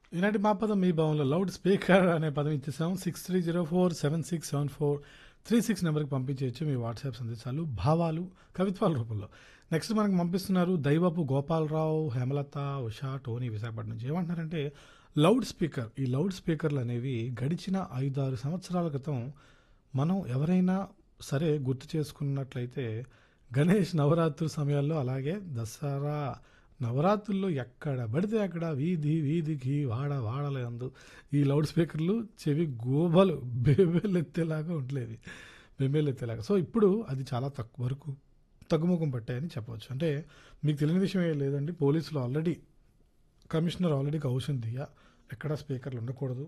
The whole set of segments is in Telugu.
ఈనాటి మా పదం మీ భావంలో లౌడ్ స్పీకర్ అనే పదం ఇచ్చేసాం six three zero four seven six seven four three six నెంబర్కి పంపించేయచ్చు మీ వాట్సాప్ సందేశాలు భావాలు కవిత్వాల రూపంలో నెక్స్ట్ మనకు పంపిస్తున్నారు దైవపు గోపాలరావు హేమలత ఉషా టోనీ విశాఖపట్నం నుంచి ఏమంటున్నారంటే లౌడ్ స్పీకర్ ఈ లౌడ్ స్పీకర్లు అనేవి గడిచిన ఐదారు సంవత్సరాల క్రితం మనం ఎవరైనా సరే గుర్తు చేసుకున్నట్లయితే గణేష్ నవరాత్రి సమయాల్లో అలాగే దసరా నవరాత్రుల్లో ఎక్కడ పడితే అక్కడ వీధి వీధికి వాడ వాడలందు ఈ లౌడ్ స్పీకర్లు చెవి గోబలు బేబేలు ఎత్తేలాగా ఉండలేవి బేబేలు ఎత్తేలాగా సో ఇప్పుడు అది చాలా తక్కువ వరకు తగ్గుముఖం పట్టాయని చెప్పవచ్చు అంటే మీకు తెలియని విషయం ఏం లేదండి పోలీసులు ఆల్రెడీ కమిషనర్ ఆల్రెడీ కౌషన్ దియా ఎక్కడ స్పీకర్లు ఉండకూడదు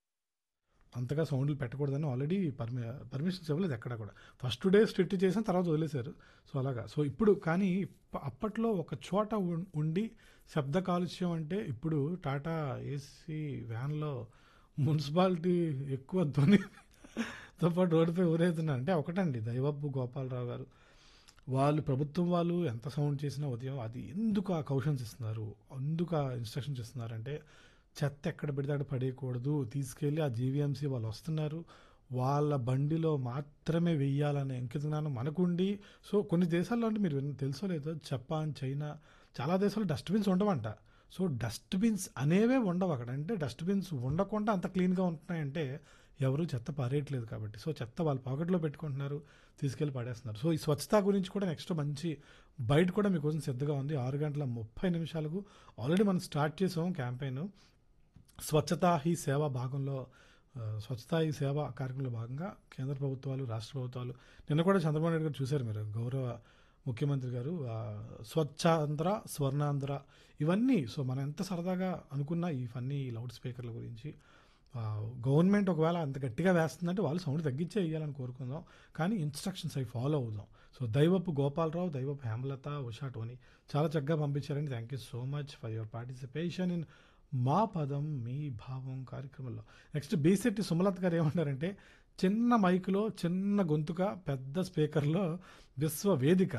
అంతగా సౌండ్లు పెట్టకూడదని ఆల్రెడీ పర్మి పర్మిషన్స్ ఇవ్వలేదు ఎక్కడ కూడా ఫస్ట్ డే స్ట్రిక్ట్ చేసిన తర్వాత వదిలేశారు సో అలాగా సో ఇప్పుడు కానీ ఇప్ప- అప్పట్లో ఒక చోట ఉం- ఉండి శబ్ద కాలుష్యం అంటే ఇప్పుడు టాటా ఏసీ వ్యాన్లో మున్సిపాలిటీ ఎక్కువ ధ్వనితో పాటు రోడ్డుపై ఊరేస్తున్నారు అంటే ఒకటండి దైవబ్బు గోపాలరావు గారు వాళ్ళు ప్రభుత్వం వాళ్ళు ఎంత సౌండ్ చేసినా ఉదయం అది ఎందుకు ఆ కౌషన్స్ ఇస్తున్నారు ఎందుకు ఆ ఇన్స్ట్రక్షన్స్ ఇస్తున్నారంటే చెత్త ఎక్కడ పెడితే అక్కడ పడేయకూడదు తీసుకెళ్ళి ఆ జీవీఎంసీ వాళ్ళు వస్తున్నారు వాళ్ళ బండిలో మాత్రమే వెయ్యాలనే ఇంకిత జ్ఞానం మనకుండి సో కొన్ని దేశాల్లో అంటే మీరు విన్న- తెలుసో లేదో జపాన్ చైనా చాలా దేశాల్లో డస్ట్బిన్స్ ఉండవంట సో డస్ట్బిన్స్ అనేవే ఉండవు అక్కడ అంటే డస్ట్బిన్స్ ఉండకుండా అంత క్లీన్గా ఉంటున్నాయంటే ఎవరు చెత్త పారేయట్లేదు కాబట్టి సో చెత్త వాళ్ళ పాకెట్లో పెట్టుకుంటున్నారు తీసుకెళ్ళి పడేస్తున్నారు సో ఈ స్వచ్ఛత గురించి కూడా నెక్స్ట్ మంచి బయట కూడా మీకోసం సిద్ధంగా ఉంది ఆరు గంటల ముప్పై నిమిషాలకు ఆల్రెడీ మనం స్టార్ట్ చేసాం క్యాంపెయిన్ స్వచ్ఛతా హీ సేవ భాగంలో ఆ, స్వచ్ఛతా హీ సేవ కార్యక్రమంలో భాగంగా కేంద్ర ప్రభుత్వాలు రాష్ట్ర ప్రభుత్వాలు నిన్న కూడా చంద్రబాబు నాయుడు గారు చూశారు మీరు గౌరవ ముఖ్యమంత్రి గారు ఆ, స్వచ్ఛాంధ్ర స్వర్ణాంధ్ర ఇవన్నీ సో మనం ఎంత సరదాగా అనుకున్న ఈ ఫన్నీ లౌడ్ స్పీకర్ల గురించి ఆ, గవర్నమెంట్ ఒకవేళ అంత గట్టిగా వేస్తుందంటే వాళ్ళు సౌండ్ తగ్గించే వేయాలని కోరుకుందాం కానీ ఇన్స్ట్రక్షన్స్ అవి ఫాలో అవుదాం సో దైవపు గోపాలరావు దైవపు హేమలత ఉషా టోనీ చాలా చక్కగా పంపించారండి thank you so much for your participation in మా పదం మీ భావం కార్యక్రమంలో నెక్స్ట్ బీసెట్టి సుమలత్ గారు ఏమంటారంటే చిన్న మైకులో చిన్న గొంతుక పెద్ద స్పీకర్లో విశ్వవేదిక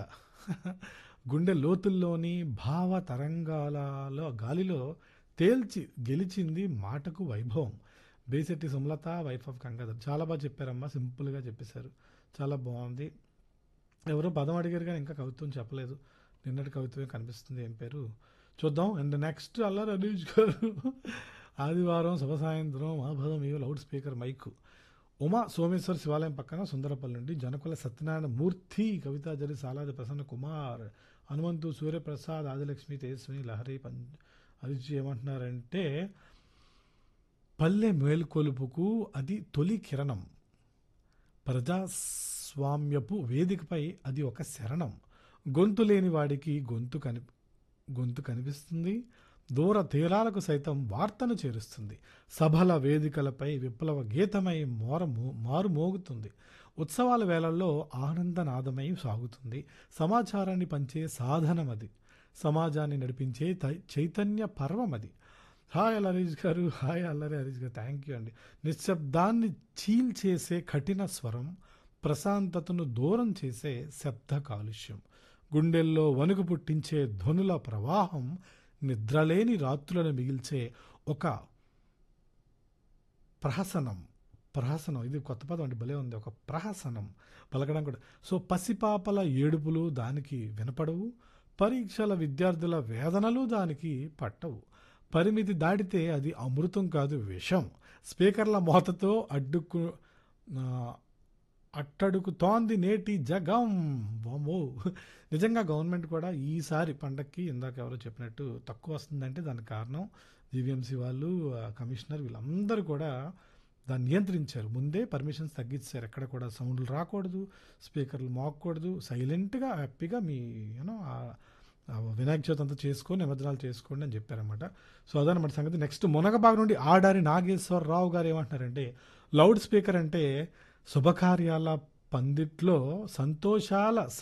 గుండె లోతుల్లోని భావ తరంగాలలో గాలిలో తేల్చి గెలిచింది మాటకు వైభవం బేసెట్టి సుమలత వైఫ్ ఆఫ్ గంగాధర్ చాలా బాగా చెప్పారమ్మా సింపుల్గా చెప్పేశారు చాలా బాగుంది ఎవరో పదం అడిగారు కానీ ఇంకా కవిత్వం చెప్పలేదు నిన్నటి కవిత్వమే కనిపిస్తుంది ఏం పేరు చూద్దాం అండ్ నెక్స్ట్ అల్లరి అనీష్ గారు ఆదివారం శుభ సాయంత్రం మహాభాగం ఈ loud speaker mic Uma Someshwar శివాలయం పక్కన సుందరపల్లి నుండి జనకుల సత్యనారాయణ మూర్తి కవితాజరి సాలాది ప్రసన్న కుమార్ హనుమంతు సూర్యప్రసాద్ ఆదిలక్ష్మి తేజస్విని లహరి పం అరిచి ఏమంటున్నారంటే పల్లె మేల్కొలుపుకు అది తొలి కిరణం ప్రజాస్వామ్యపు వేదికపై అది ఒక శరణం గొంతు లేని వాడికి గొంతు కని గొంతు కనిపిస్తుంది దూర తీరాలకు సైతం వార్తను చేరుస్తుంది సభల వేదికలపై విప్లవ గీతమై మోర మారు మోగుతుంది ఉత్సవాల వేళల్లో ఆనందనాదమై సాగుతుంది సమాచారాన్ని పంచే సాధనం అది సమాజాన్ని నడిపించే తై- చైతన్య పర్వం అది హాయ్ అల్లరీజ్ గారు హాయ్ అల్లరి హరీష్ గారు థ్యాంక్ యూ అండి నిశ్శబ్దాన్ని చీల్చేసే కఠిన స్వరం ప్రశాంతతను దూరం చేసే శబ్ద కాలుష్యం గుండెల్లో వణుకు పుట్టించే ధ్వనుల ప్రవాహం నిద్రలేని రాత్రులను మిగిల్చే ఒక ప్రహసనం ప్రహసనం ఇది కొత్త పదం అండి భలే ఉంది ఒక ప్రహసనం పలకడం కూడా సో పసిపాపల ఏడుపులు దానికి వినపడవు పరీక్షల విద్యార్థుల వేదనలు దానికి పట్టవు పరిమితి దాటితే అది అమృతం కాదు విషం స్పీకర్ల మోతతో అడ్డుకు ఆ, అట్టడుకుతోంది నేటి జగం వామ్మో నిజంగా గవర్నమెంట్ కూడా ఈసారి పండక్కి ఇందాక ఎవరో చెప్పినట్టు తక్కువ వస్తుందంటే దానికి కారణం జీవీఎంసీ వాళ్ళు ఆ, కమిషనర్ వీళ్ళందరూ కూడా దాన్ని నియంత్రించారు ముందే పర్మిషన్స్ తగ్గించారు ఎక్కడ కూడా సౌండ్లు రాకూడదు స్పీకర్లు మోగకూడదు సైలెంట్గా హ్యాపీగా మీ యూనో వినాయక చవితి అంతా చేసుకొని నిమజ్జనాలు చేసుకోండి అని చెప్పారనమాట సో అదనమాట సంగతి నెక్స్ట్ మునగబాగ్ నుండి ఆడారి నాగేశ్వరరావు గారు ఏమంటున్నారంటే లౌడ్ స్పీకర్ అంటే శుభకార్యాల పందిట్లో సంతోషాల